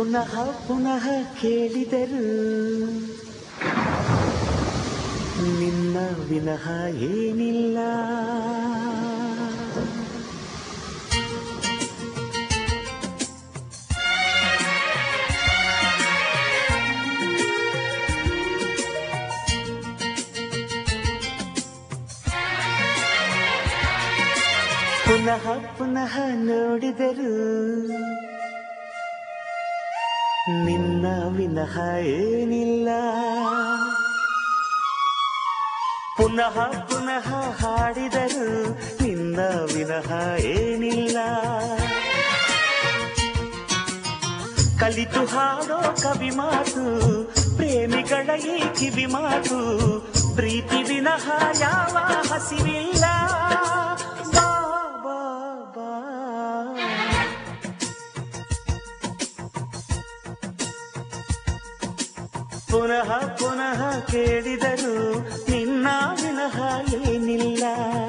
ಪುನಃ ಪುನಃ ಕೇಳಿದರು ನಿನ್ನ ವಿನಃ ಏನಿಲ್ಲ ಪುನಃ ಪುನಃ ನೋಡಿದರು ನಿನ್ನ ವಿನಃ ಏನಿಲ್ಲ ಪುನಃ ಪುನಃ ಹಾಡಿದರು ನಿನ್ನ ವಿನಃ ಏನಿಲ್ಲ ಕಲಿತು ಹಾಡೋ ಕವಿ ಮಾತು ಪ್ರೇಮಿಗಳ ಈ ಕಿವಿ ಮಾತು ಪ್ರೀತಿ ವಿನಃ ಯಾವ ಹಸಿವಿಲ್ಲ ಬಾ ಬಾ ಬಾ ಪುನಃ ಪುನಃ ಕೇಳಿದರು ನಿನ್ನ ವಿನಃ ಏನಿಲ್ಲ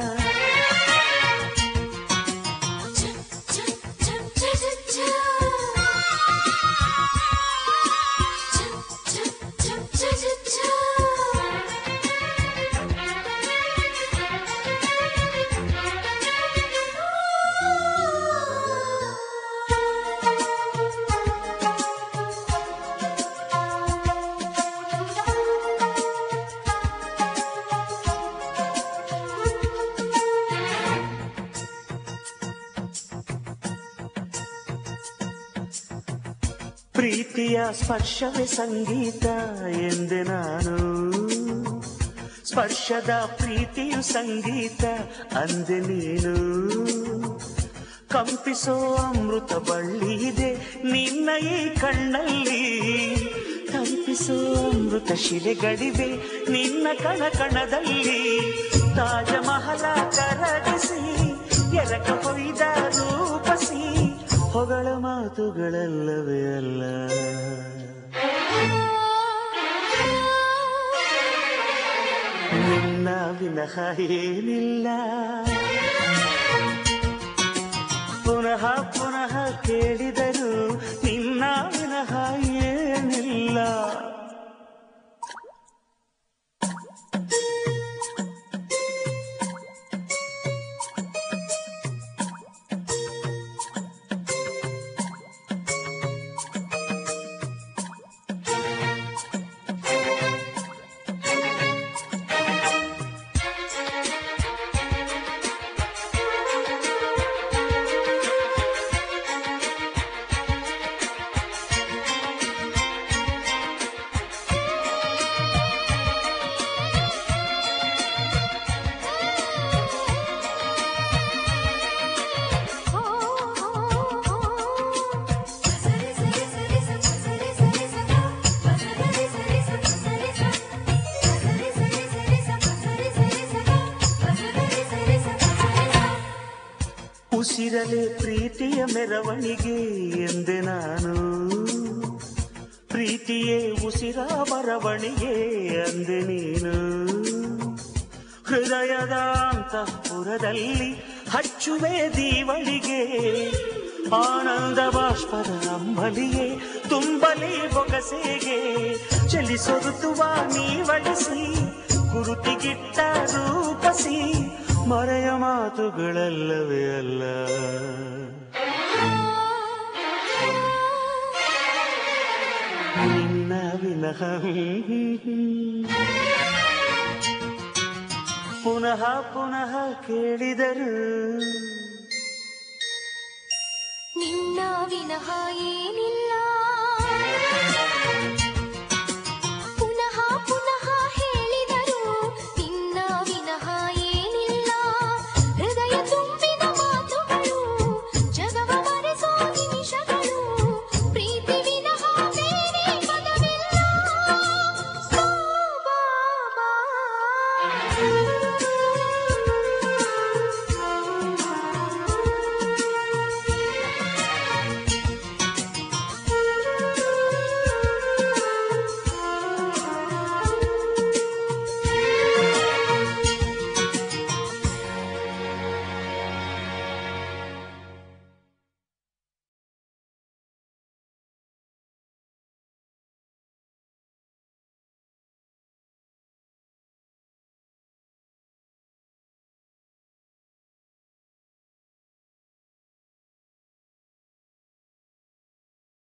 ಪ್ರೀತಿಯ ಸ್ಪರ್ಶವೇ ಸಂಗೀತ ಎಂದೆ ನಾನು ಸ್ಪರ್ಶದ ಪ್ರೀತಿಯು ಸಂಗೀತ ಅಂದೆ ನೀನು ಕಂಪಿಸೋ ಅಮೃತ ಬಳ್ಳಿ ಇದೆ ನಿನ್ನ ಈ ಕಣ್ಣಲ್ಲಿ ಕಂಪಿಸೋ ಅಮೃತ ಶಿಲೆಗಳಿವೆ ನಿನ್ನ ಕಣ ಕಣದಲ್ಲಿ ತಾಜ ಮಹಲ ಕರಗಿಸಿ ಎರಕ ಹೊಯ್ದ ರೂಪಸಿ ಹೊಗಳ ಮಾತುಗಳಲ್ಲವೇ ಅಲ್ಲ ನಿನ್ನ ವಿನಃ ಏನಿಲ್ಲ ಪುನಃ ಪುನಃ ಕೇಳಿದರು ನಿನ್ನ ವಿನಃ ಏನಿಲ್ಲ ಉಸಿರಲೆ ಪ್ರೀತಿಯ ಮೆರವಣಿಗೆ ಎಂದೆ ನಾನು ಪ್ರೀತಿಯೇ ಉಸಿರ ಬರವಣಿಗೆ ಅಂದೆ ನೀನು ಹೃದಯದ ಅಂತಃಪುರದಲ್ಲಿ ಹಚ್ಚುವೆ ದೀವಳಿಗೆ ಆನಂದ ಬಾಷ್ಪದ ಅಂಬಲಿಯೇ ತುಂಬಲಿ ಬೊಗಸೆಗೆ ಚಲಿಸೊರುತುವ ನೀವಳಿಸಿ ಗುರುತಿಗಿಟ್ಟ ರೂಪಸಿ ಮರೆಯ ಮಾತುಗಳಲ್ಲವೇ ಅಲ್ಲ ನಿನ್ನ ವಿನಃ ಪುನಃ ಪುನಃ ಕೇಳಿದರು ನಿನ್ನ ವಿನಃ ಏನಿಲ್ಲ